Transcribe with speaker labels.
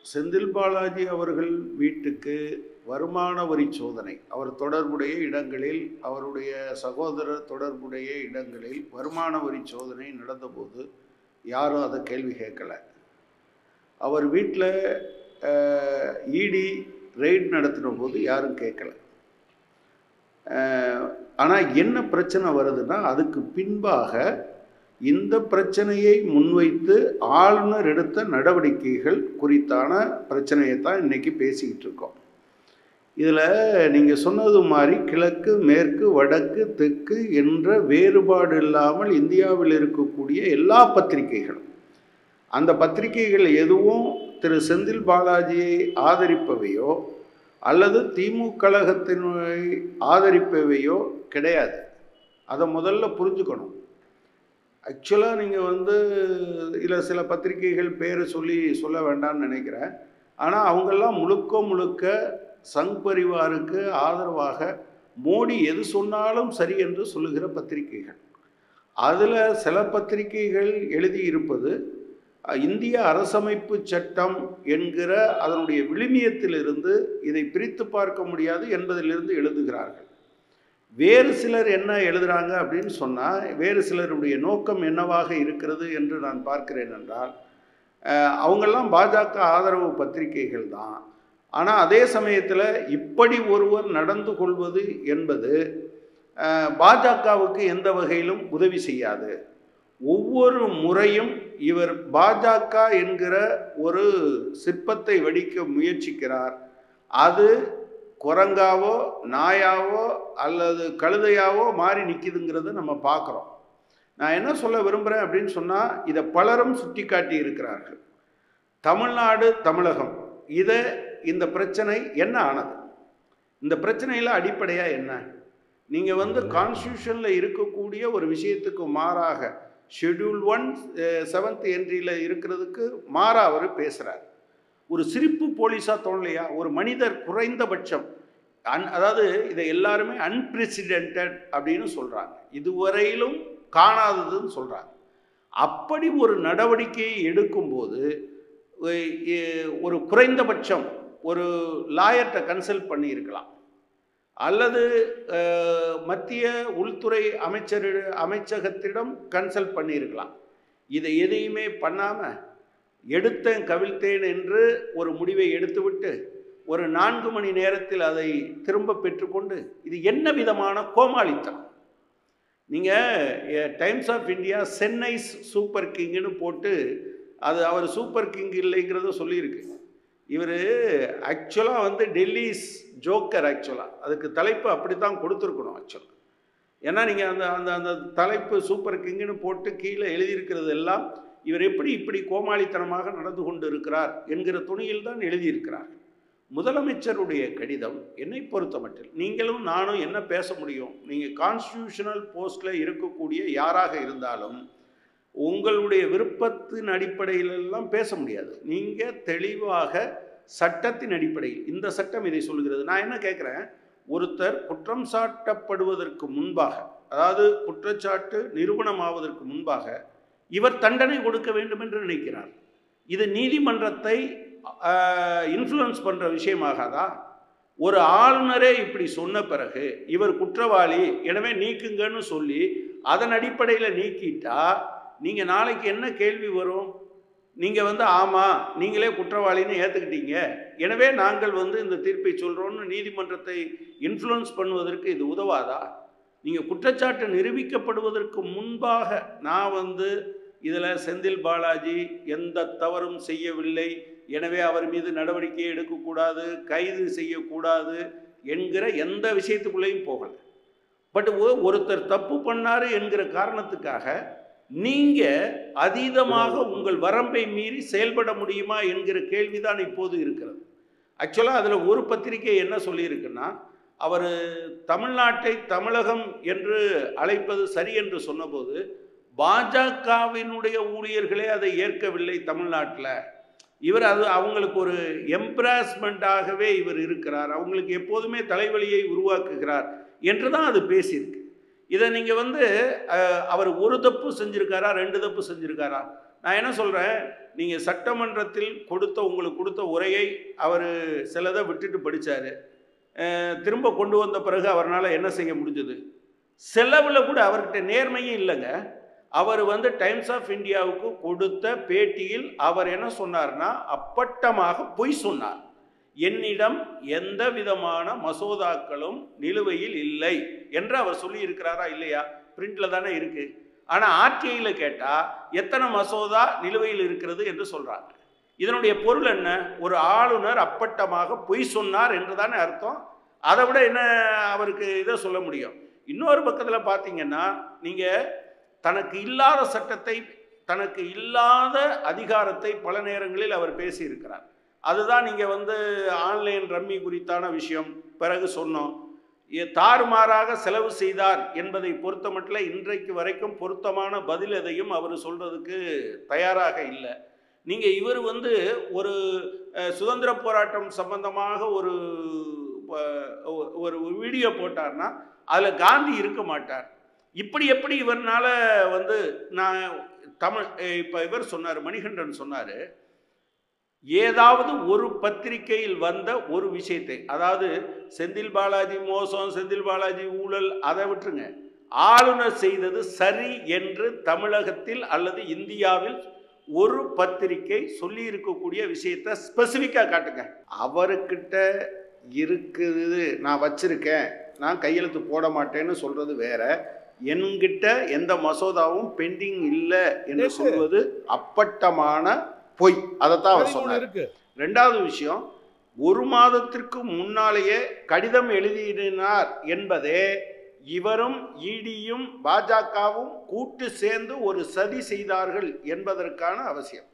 Speaker 1: செந்தில் பாலாஜி அவர்கள் வீட்டுக்கு வருமான வரி சோதனை அவர் தொடர்புடைய இடங்களில் அவருடைய சகோதரர் தொடர்புடைய இடங்களில் வருமான வரி சோதனை நடந்தபோது யாரும் அதை கேள்வி கேட்கல அவர் வீட்டில் இடி ரெய்ட் நடத்தின போது யாரும் கேட்கல ஆனால் என்ன பிரச்சனை வருதுன்னா அதுக்கு பின்பாக இந்த பிரச்சனையை முன்வைத்து ஆளுநர் எடுத்த நடவடிக்கைகள் குறித்தான பிரச்சனையை தான் இன்றைக்கி பேசிக்கிட்டு இருக்கோம் இதில் நீங்கள் சொன்னது மாதிரி கிழக்கு மேற்கு வடக்கு தெற்கு என்ற வேறுபாடு இல்லாமல் இந்தியாவில் இருக்கக்கூடிய எல்லா பத்திரிகைகளும் அந்த பத்திரிகைகள் எதுவும் திரு செந்தில் பாலாஜியை ஆதரிப்பவையோ அல்லது திமுக கழகத்தினை ஆதரிப்பவையோ கிடையாது அதை முதல்ல புரிஞ்சுக்கணும் ஆக்சுவலாக நீங்கள் வந்து இதில் சில பத்திரிகைகள் பேரை சொல்லி சொல்ல வேண்டாம்னு நினைக்கிறேன் ஆனால் அவங்கெல்லாம் முழுக்க முழுக்க சங் பரிவாருக்கு ஆதரவாக மோடி எது சொன்னாலும் சரி என்று சொல்லுகிற பத்திரிகைகள் அதில் சில பத்திரிகைகள் எழுதியிருப்பது இந்திய அரசமைப்பு சட்டம் என்கிற அதனுடைய விழுமியத்திலிருந்து இதை பிரித்து பார்க்க முடியாது என்பதிலிருந்து எழுதுகிறார்கள் வேறு சிலர் என்ன எழுதுகிறாங்க அப்படின்னு சொன்னால் வேறு சிலருடைய நோக்கம் என்னவாக இருக்கிறது என்று நான் பார்க்கிறேன் என்றால் அவங்கெல்லாம் பாஜக ஆதரவு பத்திரிகைகள் தான் ஆனால் அதே சமயத்தில் இப்படி ஒருவர் நடந்து கொள்வது என்பது பாஜகவுக்கு எந்த வகையிலும் உதவி செய்யாது ஒவ்வொரு முறையும் இவர் பாஜக என்கிற ஒரு சிற்பத்தை வடிக்க முயற்சிக்கிறார் அது குரங்காவோ நாயாவோ அல்லது கழுதையாவோ மாறி நிற்கிதுங்கிறத நம்ம பார்க்குறோம் நான் என்ன சொல்ல விரும்புகிறேன் அப்படின்னு சொன்னால் இதை பலரும் சுட்டி காட்டி இருக்கிறார்கள் தமிழ்நாடு தமிழகம் இதை இந்த பிரச்சனை என்ன ஆனது இந்த பிரச்சனையில் அடிப்படையாக என்ன நீங்கள் வந்து கான்ஸ்டியூஷனில் இருக்கக்கூடிய ஒரு விஷயத்துக்கு மாறாக ஷெட்யூல் ஒன் செவன்த் என்ட்ரியில் இருக்கிறதுக்கு மாறாக அவர் பேசுகிறார் ஒரு சிரிப்பு போலீஸாக தோணலையா ஒரு மனிதர் குறைந்தபட்சம் அன் அதாவது இதை எல்லாருமே அன்பிரசிடென்டட் அப்படின்னு சொல்கிறாங்க இதுவரையிலும் காணாததுன்னு சொல்கிறாங்க அப்படி ஒரு நடவடிக்கையை எடுக்கும்போது ஒரு குறைந்தபட்சம் ஒரு லாயர்கிட்ட கன்சல்ட் பண்ணியிருக்கலாம் அல்லது மத்திய உள்துறை அமைச்சர் அமைச்சகத்திடம் கன்சல்ட் பண்ணியிருக்கலாம் இதை எதையுமே பண்ணாமல் எடுத்தேன் கவிழ்த்தேன் என்று ஒரு முடிவை எடுத்துவிட்டு ஒரு நான்கு மணி நேரத்தில் அதை திரும்ப பெற்றுக்கொண்டு இது என்ன விதமான கோமாளித்தனம் நீங்கள் Times of India Chennai super கிங்குன்னு போட்டு அது அவர் சூப்பர் கிங் இல்லைங்கிறத சொல்லியிருக்கு இவர் ஆக்சுவலாக வந்து டெல்லிஸ் ஜோக்கர் ஆக்சுவலாக அதுக்கு தலைப்பு அப்படி தான் கொடுத்துருக்கணும் ஆக்சுவலாக ஏன்னா நீங்கள் அந்த அந்த அந்த தலைப்பு சூப்பர் கிங்குன்னு போட்டு கீழே எழுதியிருக்கிறது எல்லாம் இவர் எப்படி இப்படி கோமாளித்தனமாக நடந்து கொண்டு இருக்கிறார் என்கிற துணியில் தான் எழுதியிருக்கிறார் முதலமைச்சருடைய கடிதம் என்னை பொறுத்த மட்டில் நீங்களும் நானும் என்ன பேச முடியும் நீங்கள் கான்ஸ்டியூஷனல் போஸ்டில் இருக்கக்கூடிய யாராக இருந்தாலும் உங்களுடைய விருப்பத்தின் அடிப்படையிலெல்லாம் பேச முடியாது நீங்கள் தெளிவாக சட்டத்தின் அடிப்படையில் இந்த சட்டம் இதை சொல்கிறது நான் என்ன கேட்குறேன் ஒருத்தர் குற்றம் சாட்டப்படுவதற்கு முன்பாக அதாவது குற்றச்சாட்டு நிரூபணமாவதற்கு முன்பாக இவர் தண்டனை கொடுக்க வேண்டும் என்று நினைக்கிறார் இது நீதிமன்றத்தை இன்ஃப்ளூயன்ஸ் பண்ணுற விஷயமாகாதா ஒரு ஆளுநரே இப்படி சொன்ன பிறகு இவர் குற்றவாளி எனவே நீக்குங்கன்னு சொல்லி அதன் அடிப்படையில் நீக்கிட்டா நீங்கள் நாளைக்கு என்ன கேள்வி வரும் நீங்கள் வந்து ஆமாம் நீங்களே குற்றவாளின்னு ஏற்றுக்கிட்டீங்க எனவே நாங்கள் வந்து இந்த தீர்ப்பை சொல்கிறோன்னு நீதிமன்றத்தை இன்ஃப்ளூயன்ஸ் பண்ணுவதற்கு இது உதவாதா நீங்கள் குற்றச்சாட்டு நிரூபிக்கப்படுவதற்கு முன்பாக நான் வந்து இதில் செந்தில் பாலாஜி எந்த தவறும் செய்யவில்லை எனவே அவர் மீது நடவடிக்கை எடுக்கக்கூடாது கைது செய்யக்கூடாது என்கிற எந்த விஷயத்துக்குள்ளேயும் போகலை பட் ஒருத்தர் தப்பு பண்ணார் என்கிற காரணத்துக்காக நீங்கள் அதீதமாக உங்கள் வரம்பை மீறி செயல்பட முடியுமா என்கிற கேள்விதான் இப்போது இருக்கிறது ஆக்சுவலாக அதில் ஒரு பத்திரிகை என்ன சொல்லியிருக்குன்னா அவர் தமிழ்நாட்டை தமிழகம் என்று அழைப்பது சரி என்று சொன்னபோது பாஜகவினுடைய ஊழியர்களே அதை ஏற்கவில்லை தமிழ்நாட்டில் இவர் அது அவங்களுக்கு ஒரு எம்ப்ராஸ்மெண்ட்டாகவே இவர் இருக்கிறார் அவங்களுக்கு எப்போதுமே தலைவலியை உருவாக்குகிறார் என்று தான் அது பேசியிருக்கு இதை நீங்கள் வந்து அஹ், அவர் ஒரு தப்பு செஞ்சுருக்காரா ரெண்டு தப்பு செஞ்சுருக்காரா நான் என்ன சொல்கிறேன் நீங்கள் சட்டமன்றத்தில் கொடுத்த உங்களுக்கு கொடுத்த உரையை அவர் சிலதை விட்டுட்டு படித்தார் திரும்ப கொண்டு வந்த பிறகு அவரால் என்ன செய்ய முடிஞ்சது செலவில் கூட அவர்கிட்ட நேர்மையும் இல்லைங்க அவர் வந்து டைம்ஸ் ஆஃப் இந்தியாவுக்கு கொடுத்த பேட்டியில் அவர் என்ன சொன்னார்னா அப்பட்டமாக பொய் சொன்னார் என்னிடம் எந்த விதமான மசோதாக்களும் நிலுவையில் இல்லை என்று அவர் சொல்லி இருக்கிறாரா இல்லையா பிரிண்ட்ல தானே இருக்கு ஆனா ஆர்டிஐயில் கேட்டா எத்தனை மசோதா நிலுவையில் இருக்கிறது என்று சொல்றாங்க இதனுடைய பொருள் என்ன ஒரு ஆளுநர் அப்பட்டமாக பொய் சொன்னார் என்று தானே அர்த்தம் அதை விட என்ன அவருக்கு இதை சொல்ல முடியும் இன்னொரு பக்கத்தில் பார்த்தீங்கன்னா நீங்கள் தனக்கு இல்லாத சட்டத்தை தனக்கு இல்லாத அதிகாரத்தை பல நேரங்களில் அவர் பேசியிருக்கிறார் அதுதான் நீங்கள் வந்து ஆன்லைன் ரம்மி குறித்தான விஷயம் பிறகு சொன்னோம் எ- தாறுமாறாக செலவு செய்தார் என்பதை பொறுத்த மட்டும் இன்றைக்கு வரைக்கும் பொருத்தமான பதில் எதையும் அவர் சொல்றதுக்கு தயாராக இல்லை நீங்கள் இவர் வந்து ஒரு அஹ், சுதந்திர போராட்டம் சம்பந்தமாக ஒரு ப- ஒரு வீடியோ போட்டார்னா அதில் காந்தி இருக்க மாட்டார் இப்படி எப்படி இவர்னால வந்து நான் தமிழ் இப்போ இவர் சொன்னார் மணிகண்டன் சொன்னார் ஏதாவது ஒரு பத்திரிகையில் வந்த ஒரு விஷயத்தை அதாவது செந்தில் பாலாஜி மோசம் செந்தில் பாலாஜி ஊழல் அதை விட்டுருங்க ஆளுநர் செய்தது சரி என்று தமிழகத்தில் அல்லது இந்தியாவில் ஒரு பத்திரிகை சொல்லி இருக்கக்கூடிய விஷயத்தை ஸ்பெசிஃபிக்காக காட்டுங்க அவர்கிட்ட இருக்குது நான் வச்சிருக்கேன் நான் கையெழுத்து போட மாட்டேன்னு சொல்றது வேற என்கிட்ட எந்த மசோதாவும் பெண்டிங் இல்லை என்று
Speaker 2: இருக்கு.
Speaker 1: சொல்வது அப்பட்டமான பொய் அதைத்தான் அவர்
Speaker 2: பதிமூணு
Speaker 1: சொன்னார்
Speaker 2: இருக்கு
Speaker 1: ரெண்டாவது விஷயம் ஒரு மாதத்திற்கு முன்னாலேயே கடிதம் எழுதினார் என்பதே இவரும் இடியும் பாஜகவும் கூட்டு சேர்ந்து ஒரு சதி செய்தார்கள் என்பதற்கான அவசியம்